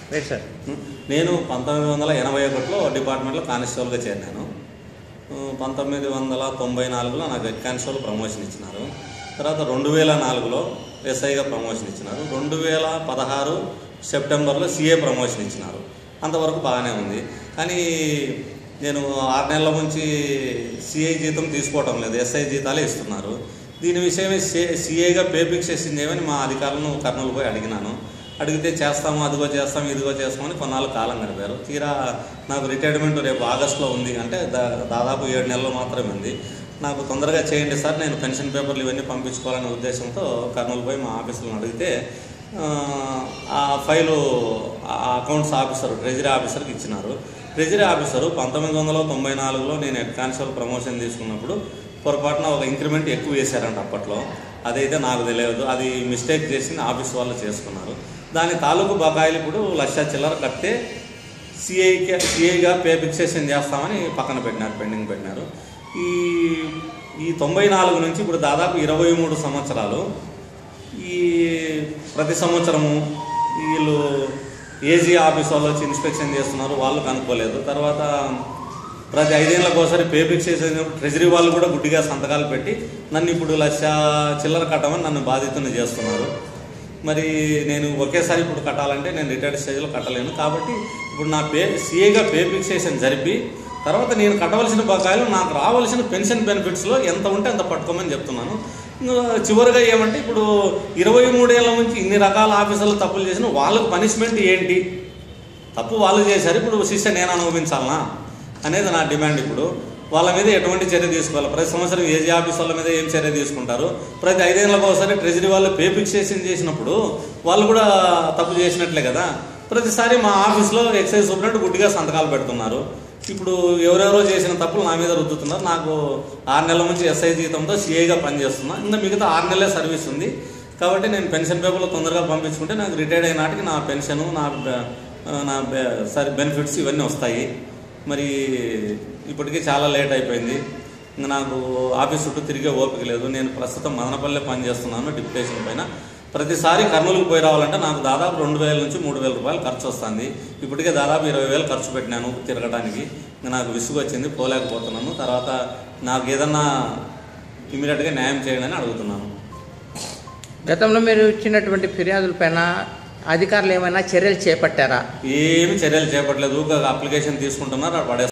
right sir నేను పంతొమ్మిది వందల ఎనభై ఒకటిలో డిపార్ట్మెంట్లో కానిస్టేబుల్గా చేరినాను ఆ, పంతొమ్మిది వందల తొంభై నాలుగులో నాకు హెడ్ కానిస్టేబుల్ ప్రమోషన్ ఇచ్చినారు తర్వాత రెండు వేల నాలుగులో ఎస్ఐగా ప్రమోషన్ ఇచ్చినారు రెండు వేల పదహారు సెప్టెంబర్లో సిఏ ప్రమోషన్ ఇచ్చినారు అంతవరకు బాగానే ఉంది కానీ నేను ఆరు నెలల నుంచి సిఐ జీతం తీసుకోవటం లేదు ఎస్ఐ జీతాలే ఇస్తున్నారు దీని విషయమే సిఐగా పే ఫిక్సేషన్ చేయమని మా అధికారులను కర్నూలు పోయి అడిగినాను అడిగితే చేస్తాము అదిగో చేస్తాం ఇదిగో చేస్తామని కొన్నాళ్ళు కాలం గడిపారు తీరా నాకు రిటైర్మెంట్ రేపు ఆగస్టులో ఉంది అంటే దా- దాదాపు ఏడు నెలలు మాత్రమే ఉంది నాకు తొందరగా చేయండి సార్ నేను పెన్షన్ పేపర్లు ఇవన్నీ పంపించుకోవాలనే ఉద్దేశంతో కర్నూలు పోయి మా ఆఫీసులను అడిగితే ఆ, ఆ ఫైలు ఆ అకౌంట్స్ ఆఫీసర్ ట్రెజరీ ఆఫీసర్కి ఇచ్చినారు ట్రెజరీ ఆఫీసరు పంతొమ్మిది వందల తొంభై నాలుగులో నేను హెడ్ కానిస్టేబుల్ ప్రమోషన్ తీసుకున్నప్పుడు పొరపాటున ఒక ఇంక్రిమెంట్ ఎక్కువ వేశారంట అప్పట్లో అదైతే నాకు తెలియదు అది మిస్టేక్ చేసి ఆఫీస్ వాళ్ళు చేసుకున్నారు దాని తాలూకు బకాయిలు ఇప్పుడు లక్ష చిల్లర కడితే సిఐకి సిఐగా పే ఫిక్సేషన్ చేస్తామని పక్కన పెట్టినారు పెండింగ్ పెట్టినారు ఈ ఈ తొంభై నాలుగు నుంచి ఇప్పుడు దాదాపు ఇరవై మూడు సంవత్సరాలు ఈ ప్రతి సంవత్సరము వీళ్ళు ఏజీ ఆఫీస్ వాళ్ళు వచ్చి ఇన్స్పెక్షన్ చేస్తున్నారు వాళ్ళు కనుక్కోలేదు తర్వాత ప్రతి ఐదేళ్ళకి ఒకసారి పే ఫిక్సేషన్ ట్రెజరీ వాళ్ళు కూడా గుడ్డిగా సంతకాలు పెట్టి నన్ను ఇప్పుడు లక్ష చిల్లర కట్టమని నన్ను బాధితుని చేస్తున్నారు మరి నేను ఒకేసారి ఇప్పుడు కట్టాలంటే నేను రిటైర్డ్ స్టేజ్లో కట్టలేను కాబట్టి ఇప్పుడు నా పే సీఏగా పే ఫిక్సేషన్ జరిపి తర్వాత నేను కట్టవలసిన బకాయిలు నాకు రావాల్సిన పెన్షన్ బెనిఫిట్స్లో ఎంత ఉంటే అంత పట్టుకోమని చెప్తున్నాను ఇంకా చివరిగా ఏమంటే ఇప్పుడు ఇరవై మూడేళ్ల నుంచి ఇన్ని రకాల ఆఫీసర్లు తప్పులు చేసిన వాళ్ళకు పనిష్మెంట్ ఏంటి తప్పు వాళ్ళు చేశారు ఇప్పుడు శిక్ష నేను అనుభవించాలనా అనేది నా డిమాండ్ ఇప్పుడు వాళ్ళ మీద ఎటువంటి చర్య తీసుకోవాలి ప్రతి సంవత్సరం ఏజీ ఆఫీస్ వాళ్ళ మీద ఏం చర్య తీసుకుంటారు ప్రతి ఐదేళ్ళకి ఒకసారి ట్రెజరీ వాళ్ళు పే ఫిక్సేషన్ చేసినప్పుడు వాళ్ళు కూడా తప్పు చేసినట్లే కదా ప్రతిసారి మా ఆఫీస్లో ఎక్సైజ్ సూపరింట్ గుడ్డిగా సంతకాలు పెడుతున్నారు ఇప్పుడు ఎవరెవరో చేసిన తప్పులు నా మీద రుద్దుతున్నారు నాకు ఆరు నెలల నుంచి ఎస్ఐ జీతంతో సిఐగా పనిచేస్తున్నా ఇంకా మిగతా ఆరు నెలలే సర్వీస్ ఉంది కాబట్టి నేను పెన్షన్ పేపర్లో తొందరగా పంపించుకుంటే నాకు రిటైర్డ్ అయిన నాటికి నా పెన్షన్ నా బె- నా బె- సరి బెనిఫిట్స్ ఇవన్నీ వస్తాయి మరి ఇప్పటికీ చాలా లేట్ అయిపోయింది ఇంకా నాకు ఆఫీస్ చుట్టూ తిరిగే ఓపిక లేదు నేను ప్రస్తుతం మదనపల్లె పనిచేస్తున్నాను డిప్యుటేషన్ పైన ప్రతిసారి కర్నూలుకు పోయి రావాలంటే నాకు దాదాపు రెండు వేల నుంచి మూడు వేల రూపాయలు ఖర్చు వస్తుంది ఇప్పటికే దాదాపు ఇరవై వేలు ఖర్చు పెట్టినాను తిరగడానికి ఇంకా నాకు విసుగు వచ్చింది పోలేకపోతున్నాను తర్వాత నాకు ఏదన్నా ఇమీడియట్గా న్యాయం చేయండి అని అడుగుతున్నాను గతంలో మీరు ఇచ్చినటువంటి ఫిర్యాదులపైన అధికారులు ఏమైనా చర్యలు చేపట్టారా ఏమి చర్యలు చేపట్టలేదు ఊరికే అప్లికేషన్ తీసుకుంటున్నారు అక్కడ పడేస్తున్నారు